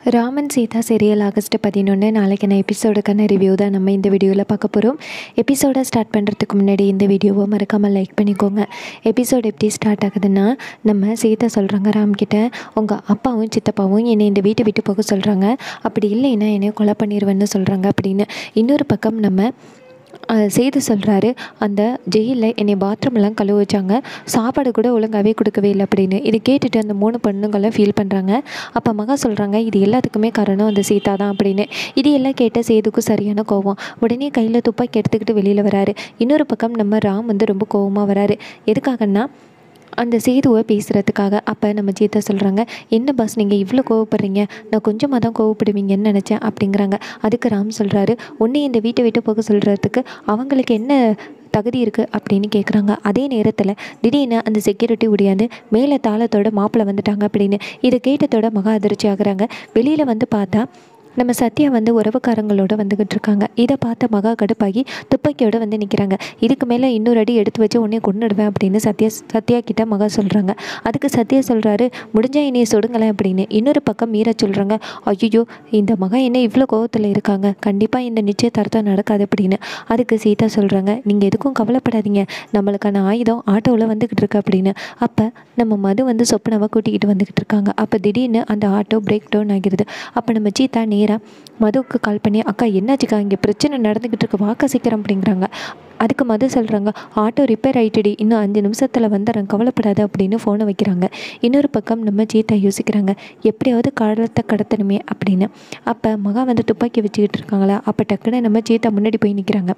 Raman Sita serial August பதினொன்று நாளைக்கான எபிசோடுக்கான review தான் நம்ம இந்த வீடியோவில் பார்க்க போகிறோம் எபிசோடை ஸ்டார்ட் பண்ணுறதுக்கு முன்னாடி இந்த வீடியோவை மறக்காமல் லைக் பண்ணிக்கோங்க எபிசோட் எப்படி ஸ்டார்ட் ஆகுதுன்னா நம்ம சீதா சொல்கிறாங்க ராம்கிட்ட உங்கள் அப்பாவும் சித்தப்பாவும் என்னை இந்த வீட்டை விட்டு போக சொல்கிறாங்க அப்படி இல்லைன்னா என்னை கொலை பண்ணிடுவேன்னு சொல்கிறாங்க அப்படின்னு இன்னொரு பக்கம் நம்ம அஹ், செய்து சொல்கிறாரு அந்த ஜெயிலில் என்னை பாத்ரூம்லாம் கழுவ வச்சாங்க சாப்பாடு கூட ஒழுங்காகவே கொடுக்கவே இல்லை அப்படின்னு இதை கேட்டுட்டு அந்த மூணு பொண்ணுங்களும் ஃபீல் பண்ணுறாங்க அப்போ மகா சொல்கிறாங்க இது எல்லாத்துக்குமே காரணம் அந்த சீதா தான் அப்படின்னு இது எல்லாம் கேட்ட சேதுக்கும் சரியான கோவம் உடனே கையில் துப்பாக்கி எடுத்துக்கிட்டு வெளியில் வராரு இன்னொரு பக்கம் நம்ம ராம் வந்து ரொம்ப கோவமாக வராரு எதுக்காகன்னா அந்த சேதுவை பேசுகிறதுக்காக அப்போ நம்ம சீதா சொல்கிறாங்க என்ன பாஸ் நீங்கள் இவ்வளோ கோவப்படுறீங்க நான் கொஞ்சமாக தான் கோவப்படுவீங்கன்னு நினச்சேன் அப்படிங்கிறாங்க அதுக்கு ராம் சொல்கிறாரு உன்னை இந்த வீட்டை விட்டு போக சொல்கிறதுக்கு அவங்களுக்கு என்ன தகுதி இருக்குது அப்படின்னு கேட்குறாங்க அதே நேரத்தில் திடீர்னு அந்த செக்யூரிட்டி உடையாந்து மேலே தாளத்தோட மாப்பிள்ளை வந்துட்டாங்க அப்படின்னு இதை கேட்டதோட மகா அதிர்ச்சி ஆகுறாங்க வெளியில் வந்து பார்த்தா நம்ம சத்யா வந்து உறவுக்காரங்களோட வந்துக்கிட்டு இருக்காங்க இதை பார்த்த மகா கடுப்பாகி துப்பாக்கியோட வந்து நிற்கிறாங்க இதுக்கு மேலே இன்னொரு அடி எடுத்து வச்சு உடனே கொண்டுடுவேன் அப்படின்னு சத்யா சத்யா கிட்ட மகா சொல்கிறாங்க அதுக்கு சத்யா சொல்கிறாரு முடிஞ்சா என்னைய சொடுங்களேன் அப்படின்னு இன்னொரு பக்கம் மீரா சொல்கிறாங்க ஐயோ இந்த மகா என்ன இவ்வளோ கோவத்தில் இருக்காங்க கண்டிப்பாக இந்த நிச்சயதார்த்தம் நடக்காது அப்படின்னு அதுக்கு சீதா சொல்கிறாங்க நீங்கள் எதுக்கும் கவலைப்படாதீங்க நம்மளுக்கான ஆயுதம் ஆட்டோவில் வந்துக்கிட்டு இருக்கு அப்படின்னு அப்போ நம்ம மது வந்து சொப்பனவை கூட்டிக்கிட்டு வந்துக்கிட்டு இருக்காங்க அப்போ திடீர்னு அந்த ஆட்டோ பிரேக் டவுன் ஆகிருது அப்போ நம்ம சீதா நேராக மதுவுக்கு கால் பண்ணி அக்கா என்னாச்சுக்கா இங்கே பிரச்சனை நடந்துக்கிட்டு இருக்கு வாக்க சீக்கிரம் அப்படிங்கிறாங்க அதுக்கு மது சொல்கிறாங்க ஆட்டோ ரிப்பேர் ஆகிட்டுடி இன்னும் அஞ்சு நிமிஷத்தில் வந்துடுறேன் கவலைப்படாத அப்படின்னு ஃபோனை வைக்கிறாங்க இன்னொரு பக்கம் நம்ம சீதா யோசிக்கிறாங்க எப்படியாவது காலத்தை கடத்தணுமே அப்படின்னு அப்போ மகா வந்து துப்பாக்கி வச்சுக்கிட்டு இருக்காங்களா அப்போ டக்குன்னு நம்ம சீதா முன்னாடி போய் நிற்கிறாங்க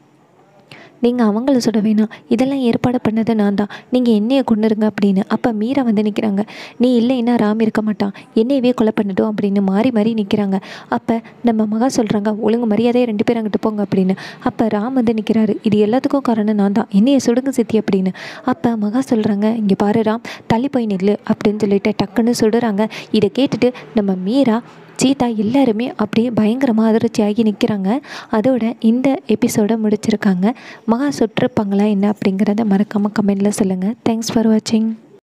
நீங்கள் அவங்கள சுட வேணாம் இதெல்லாம் ஏற்பாடு பண்ணது நான் தான் நீங்கள் என்னையை கொண்டுருங்க அப்படின்னு அப்போ மீரா வந்து நிற்கிறாங்க நீ இல்லைன்னா ராம் இருக்க மாட்டான் என்னையவே கொலை பண்ணட்டும் அப்படின்னு மாறி மாறி நிற்கிறாங்க அப்போ நம்ம மகா சொல்கிறாங்க ஒழுங்கு மரியாதையை ரெண்டு பேரும் அங்கிட்டு போங்க அப்படின்னு அப்போ ராம் வந்து நிற்கிறாரு இது எல்லாத்துக்கும் காரணம் நான் தான் என்னையை சுடுங்க சித்தி அப்படின்னு அப்போ மகா சொல்கிறாங்க இங்கே பாரு ராம் தள்ளி போய் நில்லு அப்படின்னு சொல்லிட்டு டக்குன்னு சுடுறாங்க இதை கேட்டுட்டு நம்ம மீரா சீதா எல்லாருமே அப்படியே பயங்கரமாக அதிர்ச்சியாகி நிற்கிறாங்க அதோட இந்த எபிசோடை முடிச்சிருக்காங்க மகா சுற்றிருப்பாங்களா என்ன அப்படிங்கிறத மறக்காமல் கமெண்டில் சொல்லுங்கள் தேங்க்ஸ் ஃபார் வாட்சிங்